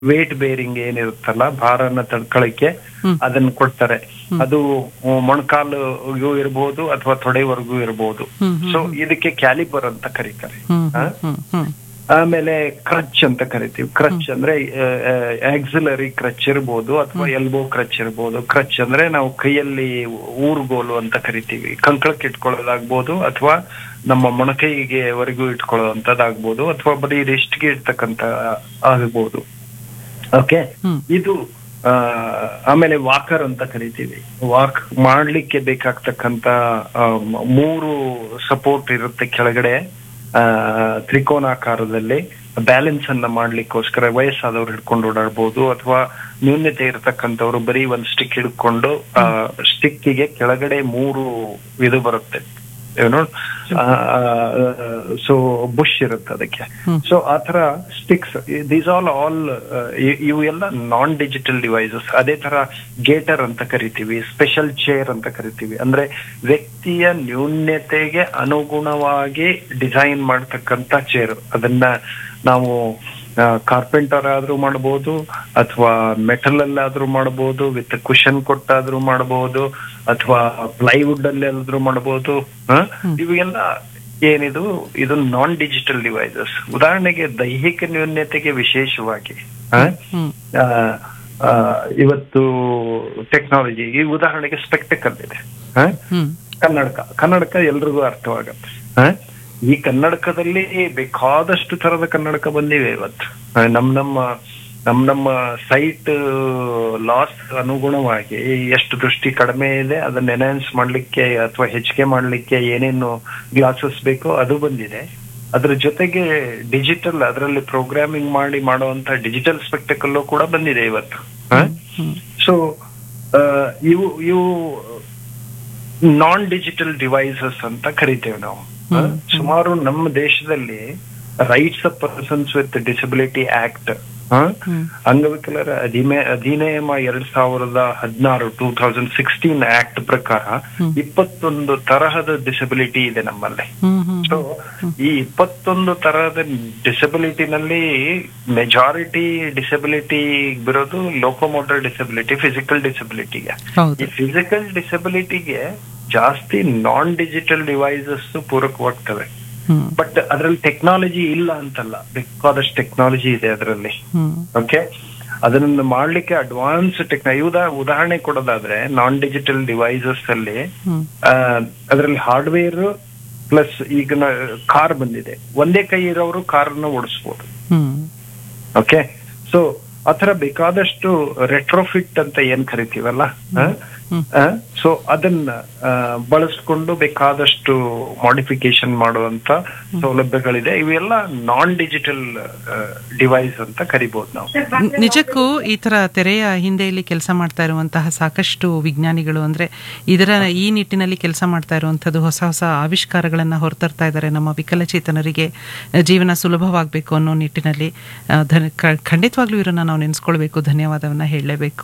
Wait bearing ಏನಿರುತ್ತಲ್ಲ ಭಾರನ ತಡ್ಕೊಳಕ್ಕೆ ಹ್ಮ್. ಅದನ್ನ ಕೊಡ್ತಾರೆ ಅದು ಮೊಣಕಾಲು ಇರಬಹುದು ಅಥವಾ ತೊಡೆವರೆಗೂ ಇರಬಹುದು ಹ್ಮ್, ಹ್ಮ್, ಸೊ ಇದಕ್ಕೆ ಕ್ಯಾಲಿಬರ್ ಅಂತ ಕರೀತಾರೆ ಹ್ಮ್ ಆ? ಹ್ಮ್ ಹ್ಮ್ ಆಮೇಲೆ ಕ್ರಚ್ ಅಂತ ಕರಿತೀವಿ ಕ್ರಚ್ ಅಂದ್ರೆ ಆಕ್ಸಿಲರಿ ಕ್ರಚ್ ಇರ್ಬೋದು ಅಥವಾ ಎಲ್ಬೋ ಕ್ರಚ್ ಇರ್ಬೋದು ಕ್ರಚ್ ಅಂದ್ರೆ ನಾವು ಕೈಯಲ್ಲಿ ಊರ್ಗೋಲು ಅಂತ ಕರಿತೀವಿ ಕಂಕಳಕ್ಕೆ ಇಟ್ಕೊಳ್ಳೋದಾಗ್ಬೋದು ಅಥವಾ ನಮ್ಮ ಮೊಣಕೈಗೆ ವರೆಗೂ ಇಟ್ಕೊಳ್ಳೋಂಥದ್ದಾಗ್ಬೋದು ಅಥವಾ ಬರೀ ರೆಸ್ಟ್ಗೆ ಇರ್ತಕ್ಕಂತ ಆಗ್ಬೋದು ಓಕೆ ಹ್ಮ್. ಇದು ಆ, ಆಮೇಲೆ ವಾಕರ್ ಅಂತ ಕರಿತೀವಿ ವಾಕ್ ಮಾಡ್ಲಿಕ್ಕೆ ಬೇಕಾಗ್ತಕ್ಕಂತ ಆ, ಮ- ಮೂರು ಸಪೋರ್ಟ್ ಇರುತ್ತೆ ಕೆಳಗಡೆ ಆ, ತ್ರಿಕೋನಾಕಾರದಲ್ಲಿ ಬ್ಯಾಲೆನ್ಸ್ ಅನ್ನ ಮಾಡ್ಲಿಕ್ಕೋಸ್ಕರ ವಯಸ್ಸಾದವ್ರು ಹಿಡ್ಕೊಂಡು ಓಡಾಡ್ಬೋದು ಅಥವಾ ನ್ಯೂನ್ಯತೆ ಇರತಕ್ಕಂಥವ್ರು ಬರೀ ಒಂದ್ ಸ್ಟಿಕ್ ಹಿಡ್ಕೊಂಡು ಸ್ಟಿಕ್ಕಿಗೆ ಕೆಳಗಡೆ ಮೂರು ಇದು ಬರುತ್ತೆ ಏನು ಸೊ ಬುಷ್ ಇರುತ್ತೆ ಅದಕ್ಕೆ ಹ್ಮ್. ಸೊ ಆತರ ಸ್ಟಿಕ್ಸ್ ದೀಸ್ ಆಲ್ ಆಲ್ ಇವು ಎಲ್ಲ ನಾನ್ ಡಿಜಿಟಲ್ ಡಿವೈಸಸ್ ಅದೇ ತರ ಗೇಟರ್ ಅಂತ ಕರಿತೀವಿ ಸ್ಪೆಷಲ್ ಚೇರ್ ಅಂತ ಕರಿತೀವಿ ಅಂದ್ರೆ ವ್ಯಕ್ತಿಯ ನ್ಯೂನ್ಯತೆಗೆ ಅನುಗುಣವಾಗಿ ಡಿಸೈನ್ ಮಾಡ್ತಕ್ಕಂತ ಚೇರ್ ಅದನ್ನ ನಾವು ಕಾರ್ಪೆಂಟರ್ ಆದ್ರೂ ಮಾಡಬಹುದು ಅಥವಾ ಮೆಟಲ್ ಅಲ್ಲಾದ್ರೂ ಮಾಡಬಹುದು ವಿತ್ ಕುಶನ್ ಕೊಟ್ಟಾದ್ರೂ ಮಾಡಬಹುದು ಅಥವಾ ಪ್ಲೈವುಡ್ ಅಲ್ಲಿ ಆದ್ರೂ ಮಾಡಬಹುದು ಇವು ಎಲ್ಲ ಏನಿದು ಇದು ನಾನ್ ಡಿಜಿಟಲ್ ಡಿವೈಸಸ್ ಉದಾಹರಣೆಗೆ ದೈಹಿಕ ನ್ಯೂನ್ಯತೆಗೆ ವಿಶೇಷವಾಗಿ ಆ, ಹ್ಮ್ ಆ, ಆ, ಇವತ್ತು ಟೆಕ್ನಾಲಜಿ ಈ ಉದಾಹರಣೆಗೆ ಸ್ಪೆಕ್ಟಕಲ್ ಇದೆ ಆ? ಹ್ಮ್ ಕನ್ನಡಕ ಕನ್ನಡಕ ಎಲ್ರಿಗೂ ಅರ್ಥವಾಗತ್ತೆ ಆ? ಈ ಕನ್ನಡಕದಲ್ಲಿ ಬೇಕಾದಷ್ಟು ತರದ ಕನ್ನಡಕ ಬಂದಿವೆ ಇವತ್ತು ಆ, ನಮ್ ನಮ್ಮ ನಮ್ ನಮ್ಮ ಸೈಟ್ ಲಾಸ್ ಅನುಗುಣವಾಗಿ ಎಷ್ಟು ದೃಷ್ಟಿ ಕಡಿಮೆ ಇದೆ ಅದನ್ನ ಎನ್ಹಾನ್ಸ್ ಮಾಡ್ಲಿಕ್ಕೆ ಅಥವಾ ಹೆಚ್ಚಿಗೆ ಮಾಡ್ಲಿಕ್ಕೆ ಏನೇನು ಗ್ಲಾಸಸ್ ಬೇಕೋ ಅದು ಬಂದಿದೆ ಅದ್ರ ಜೊತೆಗೆ ಡಿಜಿಟಲ್ ಅದರಲ್ಲಿ ಪ್ರೋಗ್ರಾಮಿಂಗ್ ಮಾಡಿ ಮಾಡುವಂತ ಡಿಜಿಟಲ್ ಸ್ಪೆಕ್ಟಕಲ್ ಕೂಡ ಬಂದಿದೆ ಇವತ್ತು ಹ್ಮ್ ಸೊ ಇವು ಇವು ನಾನ್ ಡಿಜಿಟಲ್ ಡಿವೈಸಸ್ ಅಂತ ಕರಿತೇವೆ ನಾವು ಆ, ಸುಮಾರು ನಮ್ಮ ದೇಶದಲ್ಲಿ rights of persons with disability act hmm. ಅಂಗವಿಕಲರ ಅಧಿಮೆ ಅಧಿನಿಯಮ ಎರಡ್ ಸಾವಿರದ ಹದಿನಾರು ಟೂ ತೌಸಂಡ್ ಸಿಕ್ಸ್ಟೀನ್ ಆಕ್ಟ್ ಪ್ರಕಾರ ಇಪ್ಪತ್ತೊಂದು ತರಹದ ಡಿಸಬಿಲಿಟಿ ಇದೆ ನಮ್ಮಲ್ಲಿ ಹ್ಮ್ ಹ್ಮ್ ಸೊ ಈ ಇಪ್ಪತ್ತೊಂದು ತರಹದ ಡಿಸಬಿಲಿಟಿನಲ್ಲಿ ಮೆಜಾರಿಟಿ ಡಿಸಬಿಲಿಟಿ ಬರೋದು ಲೋಕೋಮೋಟರ್ ಡಿಸಬಿಲಿಟಿ ಫಿಸಿಕಲ್ ಡಿಸಬಿಲಿಟಿಗೆ ಹೌದು ಈ ಫಿಸಿಕಲ್ ಡಿಸಬಿಲಿಟಿಗೆ ಜಾಸ್ತಿ ನಾನ್ ಡಿಜಿಟಲ್ ಡಿವೈಸಸ್ ಪೂರಕವಾಗ್ತವೆ ಹ್ಮ್ ಬಟ್ ಅದ್ರಲ್ಲಿ ಟೆಕ್ನಾಲಜಿ ಇಲ್ಲ ಅಂತಲ್ಲ ಬೇಕಾದಷ್ಟು ಟೆಕ್ನಾಲಜಿ ಇದೆ ಅದರಲ್ಲಿ ಹ್ಮ್ ಓಕೆ ಅದನ್ನ ಮಾಡ್ಲಿಕ್ಕೆ ಅಡ್ವಾನ್ಸ್ ಟೆಕ್ನಾ ಉದಾ ಉದಾಹರಣೆ ಕೊಡೋದಾದ್ರೆ ನಾನ್ ಡಿಜಿಟಲ್ ಡಿವೈಸಸ್ ಅಲ್ಲಿ ಹ್ಮ್ ಅದರಲ್ಲಿ ಹಾರ್ಡ್ವೇರ್ ಪ್ಲಸ್ ಈಗ ಕಾರ್ ಬಂದಿದೆ ಒಂದೇ ಕೈ ಇರೋರು ಕಾರ್ನ ಓಡಿಸ್ಬೋದು ಹ್ಮ್ ಓಕೆ ಸೊ ಆತರ ಬೇಕಾದಷ್ಟು ರೆಟ್ರೋಫಿಟ್ ಅಂತ ಏನ್ ಕರಿತೀವಲ್ಲ ಹ್ಮ್. ಸೊ ಅದನ್ನ ಆ, ಬಳಸ್ಕೊಂಡು ಬೇಕಾದಷ್ಟು ಮಾಡಿಫಿಕೇಶನ್ ಮಾಡುವಂತ ಸೌಲಭ್ಯಗಳಿದೆ ಇವೆಲ್ಲ ನಾನ್ ಡಿಜಿಟಲ್ ಡಿವೈಸ್ ಅಂತ ಕರಿಬಹುದು ನಾವು ನಿ- ನಿಜಕ್ಕೂ ಈ ತರ ತೆರೆಯ ಹಿಂದೆಯಲ್ಲಿ ಕೆಲಸ ಮಾಡ್ತಾ ಇರುವಂತಹ ಸಾಕಷ್ಟು ವಿಜ್ಞಾನಿಗಳು ಅಂದ್ರೆ ಇದರ ಈ ನಿಟ್ಟಿನಲ್ಲಿ ಕೆಲಸ ಮಾಡ್ತಾ ಇರುವಂತದ್ದು ಹೊಸ ಹೊಸ ಆವಿಷ್ಕಾರಗಳನ್ನ ಹೊರತರ್ತಾ ಇದ್ದಾರೆ ನಮ್ಮ ವಿಕಲಚೇತನರಿಗೆ ಆ, ಜೀವನ ಸುಲಭವಾಗಬೇಕು ಅನ್ನೋ ನಿಟ್ಟಿನಲ್ಲಿ ಆ, ಧನ್- ಕ- ಖಂಡಿತವಾಗ್ಲೂ ಇವರನ್ನ ನಾವು ನೆನೆಸ್ಕೊಳ್ಬೇಕು ಧನ್ಯವಾದವನ್ನ ಹೇಳಲೇಬೇಕು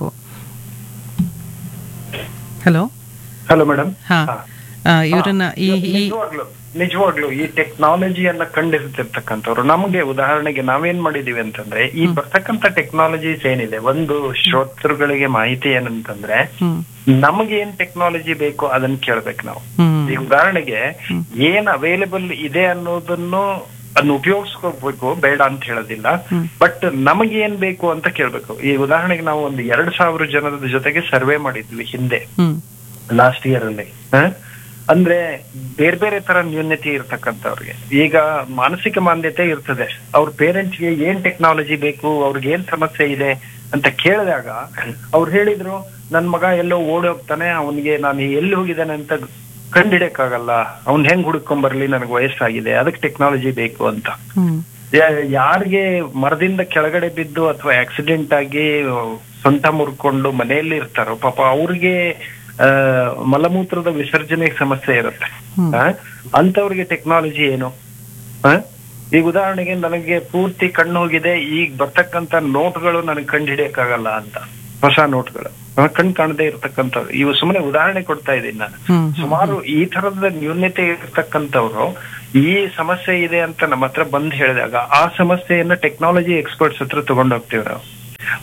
ಹಲೋ ಹಲೋ ಮೇಡಮ್ ಹಾ ಆ, ಇವರನ್ನ ಈ ಈ ನಿಜವಾಗ್ಲು ನಿಜವಾಗ್ಲು ಈ ಟೆಕ್ನಾಲಜಿಯನ್ನ ಕಂಡಿರ್ತಿರ್ತಕ್ಕಂಥವ್ರು ನಮಗೆ ಉದಾಹರಣೆಗೆ ನಾವೇನ್ ಮಾಡಿದೀವಿ ಅಂತಂದ್ರೆ ಈ ಬರ್ತಕ್ಕಂಥ ಟೆಕ್ನಾಲಜೀಸ್ ಏನಿದೆ ಒಂದು ಶ್ರೋತೃಗಳಿಗೆ ಮಾಹಿತಿ ಏನಂತಂದ್ರೆ ಹ್ಮ್ ನಮಗೆ ಏನ್ ಟೆಕ್ನಾಲಜಿ ಬೇಕು ಅದನ್ನ ಕೇಳ್ಬೇಕು ನಾವು ಹ್ಮ್ ಈಗ ಉದಾಹರಣೆಗೆ ಏನ್ ಅವೈಲೇಬಲ್ ಇದೆ ಅನ್ನೋದನ್ನು ಅದನ್ನ ಉಪಯೋಗಿಸ್ಕೋಬೇಕು ಬೇಡ ಅಂತ ಹೇಳೋದಿಲ್ಲ ಬಟ್ ನಮಗೆ ಏನ್ ಬೇಕು ಅಂತ ಕೇಳ್ಬೇಕು ಈ ಉದಾಹರಣೆಗೆ ನಾವು ಒಂದು ಎರಡ್ ಸಾವಿರ ಜನದ ಜೊತೆಗೆ ಸರ್ವೆ ಮಾಡಿದ್ವಿ ಹಿಂದೆ ಹ್ಮ್ ಲಾಸ್ಟ್ ಇಯರ್ ಅಲ್ಲಿ ಹ? ಅಂದ್ರೆ ಬೇರೆ ಬೇರೆ ತರ ನ್ಯೂನ್ಯತೆ ಇರ್ತಕ್ಕಂಥವ್ರಿಗೆ ಈಗ ಮಾನಸಿಕ ಮಾನ್ಯತೆ ಇರ್ತದೆ ಅವ್ರ ಪೇರೆಂಟ್ಸ್ ಗೆ ಏನ್ ಟೆಕ್ನಾಲಜಿ ಬೇಕು ಅವ್ರಿಗೆ ಏನ್ ಸಮಸ್ಯೆ ಇದೆ ಅಂತ ಕೇಳಿದಾಗ ಅವ್ರು ಹೇಳಿದ್ರು ನನ್ ಮಗ ಎಲ್ಲೋ ಓಡಿ ಹೋಗ್ತಾನೆ ಅವನಿಗೆ ನಾನು ಎಲ್ಲಿ ಹೋಗಿದ್ದಾನೆ ಅಂತ ಕಂಡಿಡಿಯಕ್ಕಾಗಲ್ಲ ಅವ್ನ್ ಹೆಂಗ್ ಹುಡುಕೊಂಡ್ ಬರ್ಲಿ ನನಗೆ ವಯಸ್ಸಾಗಿದೆ ಅದಕ್ಕೆ ಟೆಕ್ನಾಲಜಿ ಬೇಕು ಅಂತ ಹ್ಮ್ ಯಾ- ಯಾರಿಗೆ ಮರದಿಂದ ಕೆಳಗಡೆ ಬಿದ್ದು ಅಥವಾ ಆಕ್ಸಿಡೆಂಟ್ ಆಗಿ ಸೊಂಟ ಮುರ್ಕೊಂಡು ಮನೆಯಲ್ಲಿ ಇರ್ತಾರೋ ಪಾಪ ಅವ್ರಿಗೆ ಆ, ಮಲಮೂತ್ರದ ವಿಸರ್ಜನೆ ಸಮಸ್ಯೆ ಇರುತ್ತೆ ಹ್ಮ್. ಆ? ಅಂತವ್ರಿಗೆ ಟೆಕ್ನಾಲಜಿ ಏನು ಆ? ಈಗ ಉದಾಹರಣೆಗೆ ನನಗೆ ಪೂರ್ತಿ ಕಣ್ಣು ಹೋಗಿದೆ ಈಗ ಬರ್ತಕ್ಕಂತ ನೋಟ್ಗಳು ನನಗೆ ಕಂಡು ಹಿಡಿಯಕ್ಕಾಗಲ್ಲ ಅಂತ ಹೊಸ ನೋಟ್ಗಳು ಆ, ಕಣ್ ಕಾಣದೇ ಇರ್ತಕ್ಕಂಥವ್ರು ಇವು ಸುಮ್ಮನೆ ಉದಾಹರಣೆ ಕೊಡ್ತಾ ಇದ್ದೀನಿ ನಾನು ಹ್ಮ್ ಹ್ಮ್ ಸುಮಾರು ಈ ತರದ ನ್ಯೂನ್ಯತೆ ಇರ್ತಕ್ಕಂಥವ್ರು ಈ ಸಮಸ್ಯೆ ಇದೆ ಅಂತ ನಮ್ಮ ಹತ್ರ ಬಂದ್ ಹೇಳಿದಾಗ ಆ ಸಮಸ್ಯೆಯನ್ನ ಟೆಕ್ನಾಲಜಿ ಎಕ್ಸ್ಪರ್ಟ್ಸ್ ಹತ್ರ ತಗೊಂಡೋಗ್ತೀವಿ ನಾವು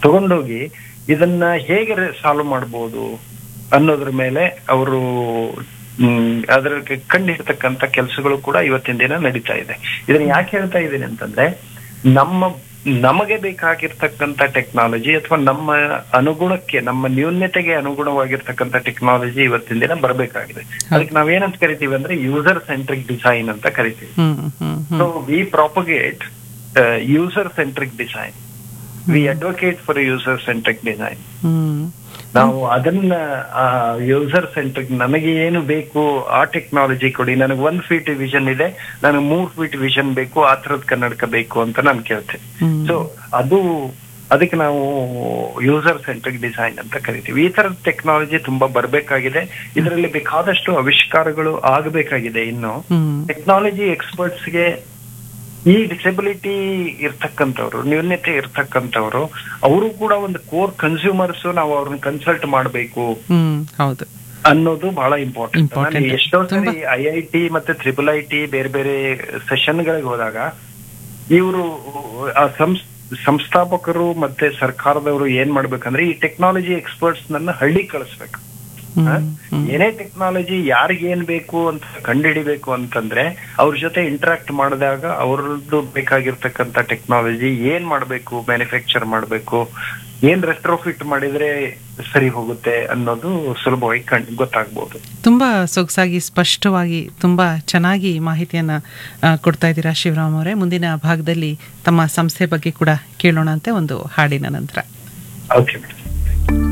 ತಗೊಂಡೋಗಿ ಇದನ್ನ ಹೇಗೆ ಸಾಲ್ವ್ ಮಾಡ್ಬೋದು ಅನ್ನೋದ್ರ ಮೇಲೆ ಅವರು ಅದರ ಕಂಡಿರ್ತಕ್ಕಂಥ ಕೆಲಸಗಳು ಕೂಡ ಇವತ್ತಿನ ದಿನ ನಡೀತಾ ಇದೆ ಇದನ್ನ ಯಾಕೆ ಹೇಳ್ತಾ ಇದ್ದೀನಿ ಅಂತಂದ್ರೆ ನಮ್ಮ ನಮಗೆ ಬೇಕಾಗಿರ್ತಕ್ಕಂಥ ಟೆಕ್ನಾಲಜಿ ಅಥವಾ ನಮ್ಮ ಅನುಗುಣಕ್ಕೆ ನಮ್ಮ ನ್ಯೂನ್ಯತೆಗೆ ಅನುಗುಣವಾಗಿರ್ತಕ್ಕಂಥ ಟೆಕ್ನಾಲಜಿ ಇವತ್ತಿನ ದಿನ ಬರಬೇಕಾಗಿದೆ ಅದಕ್ಕೆ ನಾವೇನಂತ ಕರಿತೀವಿ ಅಂದ್ರೆ ಯೂಸರ್ ಸೆಂಟ್ರಿಕ್ ಡಿಸೈನ್ ಅಂತ ಕರಿತೀವಿ hmm hmm hmm so we propagate user centric design we advocate for user centric design hmm ನಾವು ಅದನ್ನ ಯೂಸರ್ ಸೆಂಟ್ರಿಕ್ ನನಗೆ ಏನು ಬೇಕು ಆ ಟೆಕ್ನಾಲಜಿ ಕೊಡಿ ನನಗೆ ಒಂದ್ ಫೀಟ್ ವಿಷನ್ ಇದೆ ನನಗೆ ಮೂರ್ ಫೀಟ್ ವಿಷನ್ ಬೇಕು ಆ ತರದ ಕನ್ನಡಕ ಬೇಕು ಅಂತ ನಾನು ಕೇಳ್ತೇನೆ ಹ್ಮ್. ಸೊ ಅದು ಅದಕ್ಕೆ ನಾವು ಯೂಸರ್ ಸೆಂಟ್ರಿಕ್ ಡಿಸೈನ್ ಅಂತ ಕರಿತೀವಿ ಈ ತರದ ಟೆಕ್ನಾಲಜಿ ತುಂಬಾ ಬರ್ಬೇಕಾಗಿದೆ ಇದರಲ್ಲಿ ಬೇಕಾದಷ್ಟು ಆವಿಷ್ಕಾರಗಳು ಆಗಬೇಕಾಗಿದೆ ಇನ್ನು ಹ್ಮ್ ಟೆಕ್ನಾಲಜಿ ಎಕ್ಸ್ಪರ್ಟ್ಸ್ಗೆ ಈ ಡಿಸೆಬಿಲಿಟಿ ಇರ್ತಕ್ಕಂಥವ್ರು ನ್ಯೂನ್ಯತೆ ಇರ್ತಕ್ಕಂಥವ್ರು ಅವರು ಕೂಡ ಒಂದು ಕೋರ್ ಕನ್ಸ್ಯೂಮರ್ಸ್ ನಾವು ಅವ್ರನ್ನ ಕನ್ಸಲ್ಟ್ ಮಾಡಬೇಕು ಹ್ಮ್ ಹೌದು ಅನ್ನೋದು ಬಹಳ ಇಂಪಾರ್ಟೆಂಟ್ Important. ನಾನು ಎಷ್ಟೋ ಸರಿ ತುಂಬಾ- ಐ ಐ ಟಿ ಮತ್ತೆ ತ್ರಿಬಲ್ ಐ ಟಿ ಬೇರೆ ಬೇರೆ ಸೆಷನ್ ಗಳಿಗೆ ಹೋದಾಗ ಇವರು ಆ ಸಂಸ್ ಸಂಸ್ಥಾಪಕರು ಮತ್ತೆ ಸರ್ಕಾರದವರು ಏನ್ ಮಾಡ್ಬೇಕಂದ್ರೆ ಈ ಟೆಕ್ನಾಲಜಿ ಎಕ್ಸ್ಪರ್ಟ್ಸ್ ನನ್ನ ಹಳ್ಳಿ ಕಳಿಸ್ಬೇಕು ಹ್ಮ್ ಹ? ಹ್ಮ್ ಏನೇ ಟೆಕ್ನಾಲಜಿ ಯಾರಿಗೆ ಏನ್ ಬೇಕು ಅಂತ ಕಂಡುಹಿಡಿಬೇಕು ಅಂತಂದ್ರೆ ಅವ್ರ ಜೊತೆ ಇಂಟರಾಕ್ಟ್ ಮಾಡಿದಾಗ ಅವ್ರದ್ದು ಬೇಕಾಗಿರ್ತಕ್ಕಂಥ ಟೆಕ್ನಾಲಜಿ ಏನ್ ಮಾಡ್ಬೇಕು ಮ್ಯಾನುಫ್ಯಾಕ್ಚರ್ ಮಾಡ್ಬೇಕು ಏನ್ ರೆಟ್ರೋಫಿಟ್ ಮಾಡಿದ್ರೆ ಸರಿ ಹೋಗುತ್ತೆ ಅನ್ನೋದು ಸುಲಭವಾಗಿ ಕಂಡ್ ಗೊತ್ತಾಗ್ಬೋದು ತುಂಬಾ ಸೊಗಸಾಗಿ ಸ್ಪಷ್ಟವಾಗಿ ತುಂಬಾ ಚೆನ್ನಾಗಿ ಮಾಹಿತಿಯನ್ನ ಆ, ಕೊಡ್ತಾ ಇದ್ದೀರಾ ಶಿವರಾಮ್ ಅವರೇ ಮುಂದಿನ ಭಾಗದಲ್ಲಿ ತಮ್ಮ ಸಂಸ್ಥೆ ಬಗ್ಗೆ ಕೂಡ ಕೇಳೋಣ ಅಂತೆ ಒಂದು ಹಾಡಿನ ನಂತರ ಓಕೆ ಮೇಡಮ್